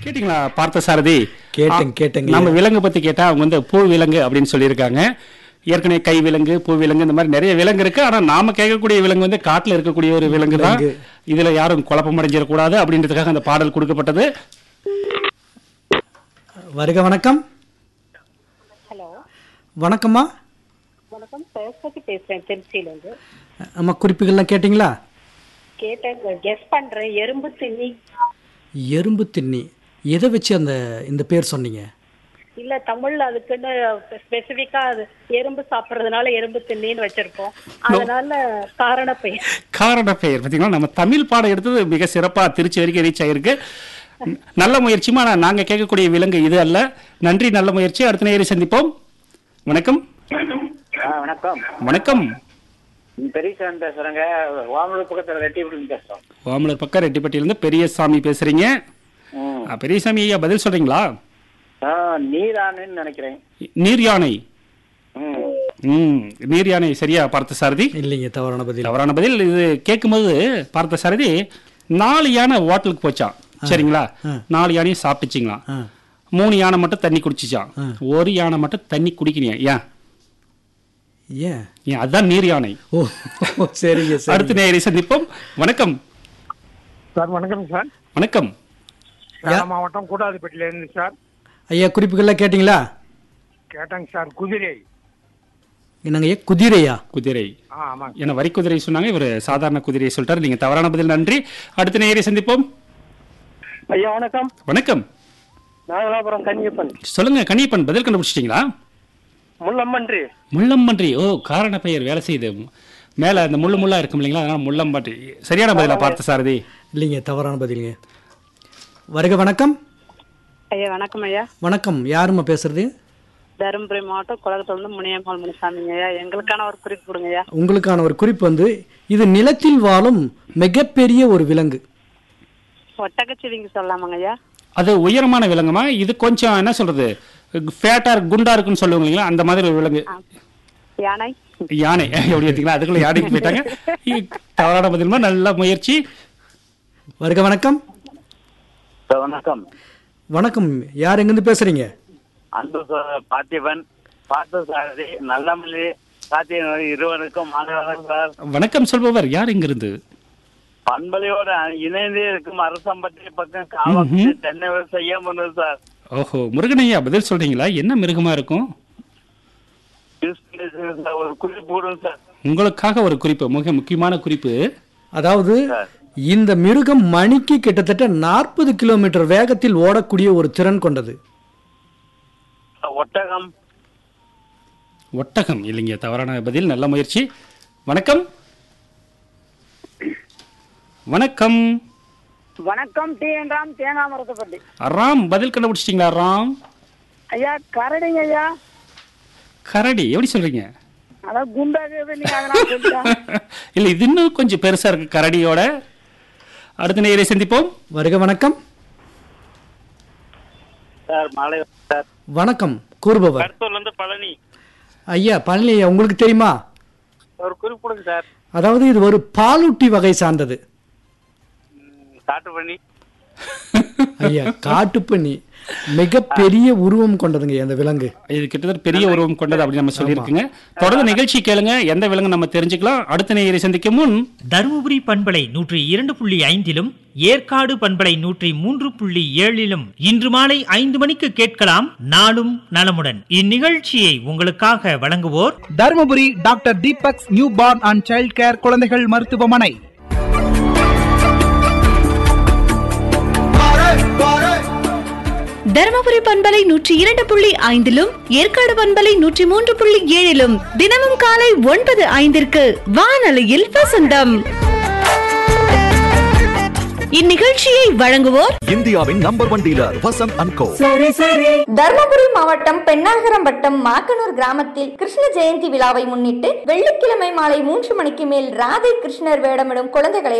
கேட்டீங்களா பார்த்த சாரதி கேட்டேன், கேட்டேங்க. நம்ம விலங்கு பத்தி கேட்டா அவங்க வந்து பூ விலங்கு அப்படின்னு சொல்லியிருக்காங்க ஏற்கனவே கை விலங்கு பூ விலங்கு இந்த மாதிரி நிறைய விலங்கு இருக்கு ஆனா நாம கேட்கக்கூடிய விலங்கு வந்து காட்டுல இருக்கக்கூடிய ஒரு விலங்கு தான் விலங்கு. இதுல யாரும் குழப்பம் அடைஞ்சிடக்கூடாது அப்படின்றதுக்காக அந்த பாடல் கொடுக்கப்பட்டது வருக வணக்கம் ஹலோ வணக்கம்மா வணக்கம் சரஸ்வதி பேசுறேன் திருச்சியிலேருந்து அம்மா குறிப்புகள்லாம் கேட்டிங்களா கேட்டேன் கெஸ் பண்றேன் எறும்பு திண்ணி எறும்பு திண்ணி எதை வச்சு அந்த இந்த பேர் சொன்னீங்க இல்ல தமிழ்ல அதுக்குன்னு ஸ்பெசிபிக்கா அது எறும்பு சாப்பிடுறதுனால எறும்பு திண்ணின்னு வச்சிருப்போம் அதனால காரண பெயர் காரண பெயர் பாத்தீங்களா நம்ம தமிழ் பாடம் எடுத்தது மிக சிறப்பா திருச்சி வரைக்கும் ரீச் ஆயிருக்கு நல்ல முயற்சிமா ஆனா நாங்க கேட்கக்கூடிய விலங்கு இது அல்ல நன்றி நல்ல முயற்சி அடுத்த நேரி சந்திப்போம் வணக்கம் ஆ வணக்கம் வணக்கம் பெரியசாமி பேசுறேங்க வாமலூர் பக்கத்துல ரெட்டிபுரம் பேசுறோம் வாமலர் பக்கம் ரெட்டிப்பட்டியிலிருந்து பெரியசாமி பேசுறீங்க ம். ஆ, பெரியசாமி ஐயா பதில் சொல்றீங்களா ஆ, நீரானுன்னு நினைக்கிறேன் நீர் யானை ம். ம் நீர் யானை சரியா பார்த்த சாரதி இல்லைங்க தவறான பதில் தவறான பதில் இது கேட்கும்போது பார்த்த சாரதி நாலு யானை ஹோட்டலுக்கு போச்சான் சரிங்களா நாலு யானையும் சாப்பிட்டுச்சிங்களாம் ஆ. மூணு யானை மட்டும் தண்ணி குடிச்சிச்சான் ஒரு யானை மட்டும் தண்ணி குடிக்கலையா ஏன் ஏன் ஏன் அதுதான் நீர் யானை ஓ ஓ, சரிங்க சரி அடுத்த நேரை சந்திப்போம் வணக்கம் சார் வணக்கம் சார் வணக்கம் சேலம் மாவட்டம் கூட்டாதிப்பட்டில இருந்து சார் ஐயா குறிப்புகள்லாம் கேட்டிங்களா கேட்டாங்க சார் குதிரை என்னங்க ஐயா குதிரையா குதிரை ஆ ஆமாங்க ஏன்னா வரி குதிரை சொன்னாங்க இவர் சாதாரண குதிரையை சொல்லிட்டாரு நீங்க தவறான பதில் நன்றி அடுத்த நேரை சந்திப்போம் ஐயா வணக்கம் வணக்கம் நாகலாபுரம் கன்னியப்பன் சொல்லுங்க கனியப்பன் பதில் கண்டுபிடிச்சிட்டீங்களா முள்ளம்மன்றி முள்ளம்பன்றி ஓ காரண பெயர் வேலை செய்யுது மேல அந்த முள்ளு முள்ளா இருக்கும் இல்லைங்களா அதனால முள்ளம்பன்றி சரியான பதிலா பார்த்த சாரதி இல்லைங்க தவறான பதிலுங்க வருக வணக்கம் ஐயா வணக்கம் ஐயா வணக்கம் யாரும்மா பேசுறது தருமபுரி மாவட்டம் குலகத்திலிருந்து முனியம்மாள் முனிசாமிங்க ஐயா எங்களுக்கான ஒரு குறிப்பு கொடுங்க ஐயா உங்களுக்கான ஒரு குறிப்பு வந்து இது நிலத்தில் வாழும் மிகப்பெரிய ஒரு விலங்கு ஒட்டகச்சிவிங்க சொல்லலாமாங்க ஐயா அது உயரமான விலங்குமா இது கொஞ்சம் என்ன சொல்றது ஃபேட்டா குண்டா இருக்குன்னு சொல்லுவாங்க இல்லைங்களா அந்த மாதிரி ஒரு விலங்கு யானை யானை எப்படி எடுத்தீங்களா அதுக்குள்ள யானைக்கு போயிட்டாங்க இ- தவறான பதிலுமா நல்ல முயற்சி வருக வணக்கம் சார் வணக்கம் வணக்கம் யார் எங்கேருந்து பேசுறீங்க அன்பு சகோதரர் பார்த்திபன் பார்த்த சாரதி நல்லமல்லி கார்த்திகை இருவருக்கும் மாணவர்கள் சார் வணக்கம் சொல்பவர் யார் இங்கிருந்து பண்பலையோட இணைந்தே இருக்கும் அரசம்பட்டி பக்கம் காவல் தென்னை செய்ய முடியும் சார் ஓஹோ முருகனையா பதில் சொல்றீங்களா என்ன மிருகமா இருக்கும் யூஸ் பண்ணி சார் ஒரு குறிப்பு விடுங்க சார் உங்களுக்காக ஒரு குறிப்பு மிக முக்கியமான குறிப்பு அதாவது இந்த மிருகம் மணிக்கு கிட்டத்தட்ட நாற்பது கிலோமீட்டர் வேகத்தில் ஓடக்கூடிய ஒரு திறன் கொண்டது ஒட்டகம் ஒட்டகம் இல்லைங்க தவறான பதில் நல்ல முயற்சி வணக்கம் வணக்கம் வணக்கம் டி என் ராம் தேனாமரத்தப்பட்டி ராம் பதில் கண்டுபிடிச்சிட்டீங்களா ராம் ஐயா கரடிங்க ஐயா கரடி எப்படி சொல்றீங்க அதான் குண்டாக நீங்க அதனால சொல்லிட்டேன் இல்ல இது இன்னும் கொஞ்சம் பெருசா இருக்கு கரடியோட அடுத்த நேரை சந்திப்போம் வருக வணக்கம் சார் மாலை சார் வணக்கம் கூறுபவர் கடத்தூர்ல இருந்து பழனி ஐயா பழனி ஐயா உங்களுக்கு தெரியுமா ஒரு குறிப்பு கொடுங்க சார் அதாவது இது ஒரு பாலூட்டி வகை சார்ந்தது காட்டு பண்ணி ஐயா காட்டுப்பண்ணி மிகப்பெரிய உருவம் கொண்டதுங்க அந்த விலங்கு இது கிட்டத்தட்ட பெரிய உருவம் கொண்டது அப்படின்னு நம்ம சொல்லியிருக்குங்க தொடர்ந்து நிகழ்ச்சி கேளுங்க எந்த விலங்கு நம்ம தெரிஞ்சுக்கலாம் அடுத்த நேரை சந்திக்கும் முன் தருமபுரி பண்பலை நூற்றி இரண்டு புள்ளி ஐந்திலும் ஏற்காடு பண்பலை நூற்றி மூன்று புள்ளி ஏழிலும் இன்று மாலை ஐந்து மணிக்கு கேட்கலாம் நாளும் நலமுடன் இந்நிகழ்ச்சியை உங்களுக்காக வழங்குவோர் Dharmapuri doctor Deepak's new born and child care குழந்தைகள் மருத்துவமனை தருமபுரி பண்பலை நூற்றி இரண்டு புள்ளி ஐந்திலும் ஏற்காடு பண்பலை நூற்றி மூன்று புள்ளி ஏழிலும் தினமும் காலை ஒன்பது ஐந்திற்கு வானொலியில் வசந்தம் இந்நிகழ்ச்சியை வழங்குவோர் இந்தியாவின் number one dealer Vasanth and co Dharmapuri மாவட்டம் பெண்ணாகரம் வட்டம் மாக்கனூர் கிராமத்தில் கிருஷ்ண ஜெயந்தி விழாவை முன்னிட்டு வெள்ளிக்கிழமை மாலை மூன்று மணிக்கு மேல் ராதை கிருஷ்ணர் வேடமிடும் குழந்தைகளை